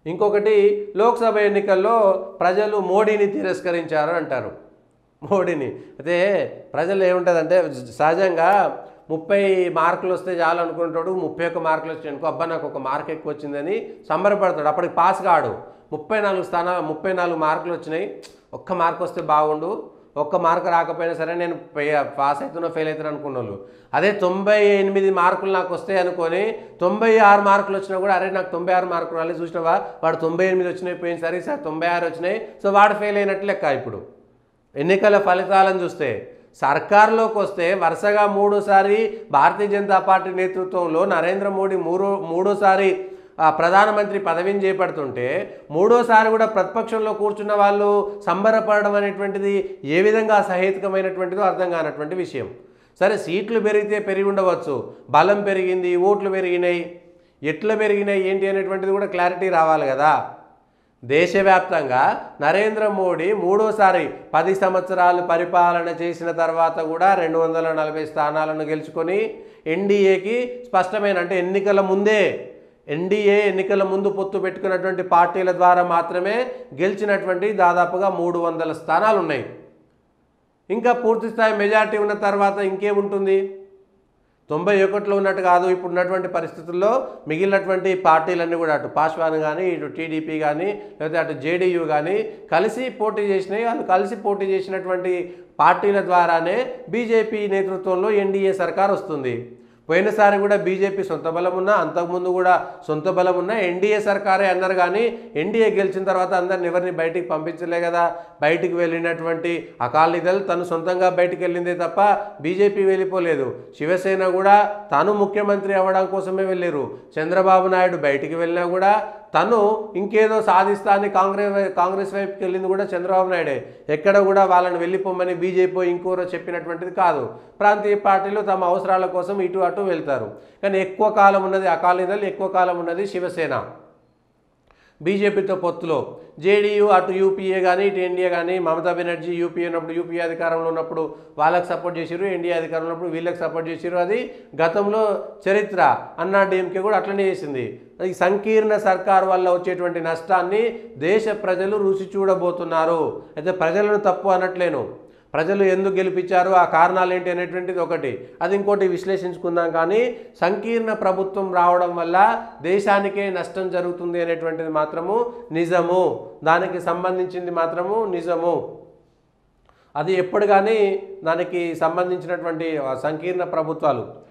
ఇంకొకటి లోక్సభ ఎన్నికల్లో ప్రజలు మోడీని తిరస్కరించారు అంటారు మోడీని అయితే ప్రజలు ఏముంటుందంటే సహజంగా ముప్పై మార్కులు వస్తే చాలు అనుకుంటాడు ముప్పై ఒక్క మార్కులు వచ్చాయి అనుకో అబ్బా నాకు ఒక మార్క్ ఎక్కువ వచ్చిందని సంబరపడతాడు అప్పటికి పాస్ కాడు ముప్పై నాలుగు స్థానాలు ముప్పై నాలుగు మార్కులు వచ్చినాయి ఒక్క మార్క్ వస్తే బాగుండు ఒక్క మార్క్ రాకపోయినా సరే నేను పే- పాస్ అవుతున్నా ఫెయిల్ అవుతున్నా అనుకున్న వాళ్ళు అదే తొంభై ఎనిమిది మార్కులు నాకు వస్తాయి అనుకొని తొంభై ఆరు మార్కులు వచ్చినా కూడా అరే నాకు తొంభై ఆరు మార్కులు రాలేదు చూసినావా వాడు తొంభై ఎనిమిది వచ్చినాయి పోయింది సరే సార్ తొంభై ఆరు వచ్చినాయి సో వాడు ఫెయిల్ అయినట్లు లెక్క ఇప్పుడు ఎన్నికల ఫలితాలను చూస్తే సర్కార్లోకి వస్తే వరుసగా మూడోసారి భారతీయ జనతా పార్టీ నేతృత్వంలో నరేంద్ర మోడీ మూడో మూడోసారి ఆ, ప్రధానమంత్రి పదవిని చేపడుతుంటే మూడోసారి కూడా ప్రతిపక్షంలో కూర్చున్న వాళ్ళు సంబరపడడం అనేటువంటిది ఏ విధంగా సహేతుకమైనటువంటిదో అర్థం కానటువంటి విషయం సరే సీట్లు పెరిగితే పెరిగి ఉండవచ్చు బలం పెరిగింది ఓట్లు పెరిగినాయి ఎట్లా పెరిగినాయి ఏంటి అనేటువంటిది కూడా క్లారిటీ రావాలి కదా దేశవ్యాప్తంగా నరేంద్ర మోడీ మూడోసారి పది సంవత్సరాలు పరిపాలన చేసిన తర్వాత కూడా రెండు వందల నలభై స్థానాలను గెలుచుకొని ఎన్డీఏకి స్పష్టమైన అంటే ఎన్నికల ముందే ఎన్డీఏ ఎన్నికల ముందు పొత్తు పెట్టుకున్నటువంటి పార్టీల ద్వారా మాత్రమే గెలిచినటువంటి దాదాపుగా మూడు వందల స్థానాలు ఉన్నాయి ఇంకా పూర్తి స్థాయి మెజారిటీ ఉన్న తర్వాత ఇంకేముంటుంది తొంభై ఒకటిలో ఉన్నట్టు కాదు ఇప్పుడు ఉన్నటువంటి పరిస్థితుల్లో మిగిలినటువంటి పార్టీలన్నీ కూడా అటు పాస్వాన్ కానీ ఇటు టీడీపీ కానీ లేకపోతే అటు జేడీయూ కానీ కలిసి పోటీ చేసినాయి వాళ్ళు కలిసి పోటీ చేసినటువంటి పార్టీల ద్వారానే బీజేపీ నేతృత్వంలో ఎన్డీఏ సర్కార్ వస్తుంది పోయినసారి కూడా బీజేపీ సొంత బలం ఉన్నా అంతకుముందు కూడా సొంత బలం ఉన్నా ఎన్డీఏ సర్కారే అన్నారు కానీ ఎన్డీఏ గెలిచిన తర్వాత అందరిని ఎవరిని బయటికి పంపించలే కదా బయటికి వెళ్ళినటువంటి అకాలీదల్ తను సొంతంగా బయటికి వెళ్ళిందే తప్ప బీజేపీ వెళ్ళిపోలేదు శివసేన కూడా తను ముఖ్యమంత్రి అవ్వడం కోసమే వెళ్ళారు చంద్రబాబు నాయుడు బయటికి వెళ్ళినా కూడా తను ఇంకేదో సాధిస్తా అని కాంగ్రెస్ వై- కాంగ్రెస్ వైపుకి వెళ్ళింది కూడా చంద్రబాబు నాయుడే ఎక్కడ కూడా వాళ్ళని వెళ్ళిపోమని బీజేపీ ఇంకోరో చెప్పినటువంటిది కాదు ప్రాంతీయ పార్టీలు తమ అవసరాల కోసం ఇటు అటు వెళ్తారు కానీ ఎక్కువ కాలం ఉన్నది అకాలీదల్ ఎక్కువ కాలం ఉన్నది శివసేన బీజేపీతో పొత్తులో జేడీయూ అటు యూపీఏ కానీ ఇటు ఎన్డీఏ కానీ మమతా బెనర్జీ యూపీఏ ఉన్నప్పుడు యూపీఏ అధికారంలో ఉన్నప్పుడు వాళ్ళకి సపోర్ట్ చేసిరు ఎన్డీఏ అధికారంలో ఉన్నప్పుడు వీళ్ళకి సపోర్ట్ చేసిరు అది గతంలో చరిత్ర అన్నా డిఎంకే కూడా అట్లనే చేసింది ఈ సంకీర్ణ సర్కార్ వల్ల వచ్చేటువంటి నష్టాన్ని దేశ ప్రజలు రుచి చూడబోతున్నారు అయితే ప్రజలను తప్పు అనట్లేను ప్రజలు ఎందుకు గెలిపించారు ఆ కారణాలు ఏంటి అనేటువంటిది ఒకటి అది ఇంకోటి విశ్లేషించుకుందాం కానీ సంకీర్ణ ప్రభుత్వం రావడం వల్ల దేశానికే నష్టం జరుగుతుంది అనేటువంటిది మాత్రము నిజము దానికి సంబంధించింది మాత్రము నిజము అది ఎప్పుడు కానీ దానికి సంబంధించినటువంటి ఆ సంకీర్ణ ప్రభుత్వాలు